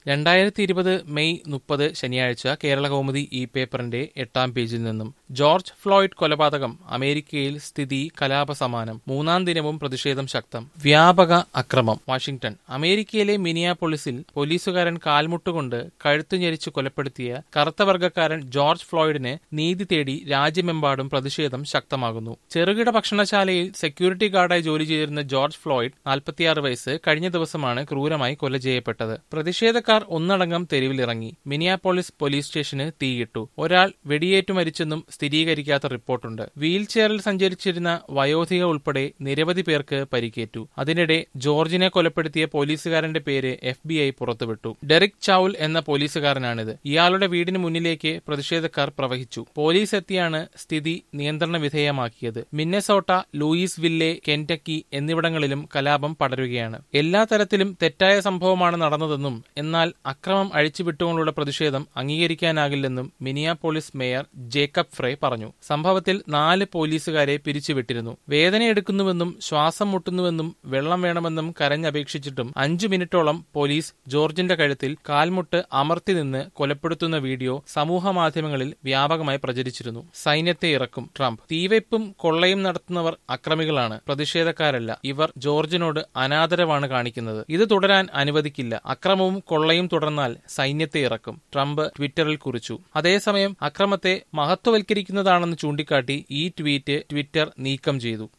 രണ്ടായിരത്തി ഇരുപത് മെയ് മുപ്പത് ശനിയാഴ്ച കേരള കൗമുദി ഈ പേപ്പറിന്റെ എട്ടാം പേജിൽ നിന്നും ജോർജ് ഫ്ലോയിഡ് കൊലപാതകം അമേരിക്കയിൽ സ്ഥിതി കലാപസമാനം മൂന്നാം ദിനവും പ്രതിഷേധം ശക്തം വ്യാപക അക്രമം വാഷിംഗ്ടൺ അമേരിക്കയിലെ മിനിയാപൊളിസിൽ പോലീസുകാരൻ കാൽമുട്ടുകൊണ്ട് കഴുത്തു ഞെരിച്ച് കൊലപ്പെടുത്തിയ കറുത്ത വർഗ്ഗക്കാരൻ ജോർജ് ഫ്ലോയിഡിന് നീതി തേടി രാജ്യമെമ്പാടും പ്രതിഷേധം ശക്തമാകുന്നു ചെറുകിട ഭക്ഷണശാലയിൽ സെക്യൂരിറ്റി ഗാർഡായി ജോലി ചെയ്തിരുന്ന ജോർജ് ഫ്ലോയിഡ് നാൽപ്പത്തിയാറ് വയസ്സ് കഴിഞ്ഞ ദിവസമാണ് ക്രൂരമായി കൊല ചെയ്യപ്പെട്ടത് പ്രതിഷേധക്കാർ ഒന്നടങ്കം തെരുവിലിറങ്ങി മിനിയാപോളിസ് പോലീസ് സ്റ്റേഷന് തീയിട്ടു ഒരാൾ വെടിയേറ്റു മരിച്ചെന്നും സ്ഥിരീകരിക്കാത്ത റിപ്പോർട്ടുണ്ട് വീൽ ചെയറിൽ സഞ്ചരിച്ചിരുന്ന വയോധിക ഉൾപ്പെടെ നിരവധി പേർക്ക് പരിക്കേറ്റു അതിനിടെ ജോർജിനെ കൊലപ്പെടുത്തിയ പോലീസുകാരന്റെ പേര് എഫ് ബി ഐ പുറത്തുവിട്ടു ഡെറിക് ചൌൽ എന്ന പോലീസുകാരനാണിത് ഇയാളുടെ വീടിന് മുന്നിലേക്ക് പ്രതിഷേധക്കാർ പ്രവഹിച്ചു പോലീസ് എത്തിയാണ് സ്ഥിതി നിയന്ത്രണ വിധേയമാക്കിയത് മിന്നസോട്ട ലൂയിസ് വില്ലെ കെന്റക്കി എന്നിവിടങ്ങളിലും കലാപം പടരുകയാണ് എല്ലാ തരത്തിലും തെറ്റായ സംഭവമാണ് നടന്നതെന്നും എന്നാൽ അക്രമം അഴിച്ചുവിട്ടുകൊണ്ടുള്ള പ്രതിഷേധം അംഗീകരിക്കാനാകില്ലെന്നും മിനിയാപോളിസ് മേയർ ജേക്കബ് ഫ്രേ പറഞ്ഞു സംഭവത്തിൽ നാല് പോലീസുകാരെ പിരിച്ചുവിട്ടിരുന്നു വേദനയെടുക്കുന്നുവെന്നും ശ്വാസം മുട്ടുന്നുവെന്നും വെള്ളം വേണമെന്നും കരഞ്ഞപേക്ഷിച്ചിട്ടും അഞ്ചു മിനിറ്റോളം പോലീസ് ജോർജിന്റെ കഴുത്തിൽ കാൽമുട്ട് അമർത്തി നിന്ന് കൊലപ്പെടുത്തുന്ന വീഡിയോ സമൂഹ മാധ്യമങ്ങളിൽ വ്യാപകമായി പ്രചരിച്ചിരുന്നു സൈന്യത്തെ ഇറക്കും ട്രംപ് തീവയ്പും കൊള്ളയും നടത്തുന്നവർ അക്രമികളാണ് പ്രതിഷേധക്കാരല്ല ഇവർ ജോർജിനോട് അനാദരവാണ് കാണിക്കുന്നത് ഇത് തുടരാൻ അനുവദിക്കില്ല അക്രമവും കൊള്ളയും തുടർന്നാൽ സൈന്യത്തെ ഇറക്കും ട്രംപ് ട്വിറ്ററിൽ കുറിച്ചു അതേസമയം അക്രമത്തെ മഹത്വവൽക്കരിക്കുന്നതാണെന്ന് ചൂണ്ടിക്കാട്ടി ഈ ട്വീറ്റ് ട്വിറ്റർ നീക്കം ചെയ്തു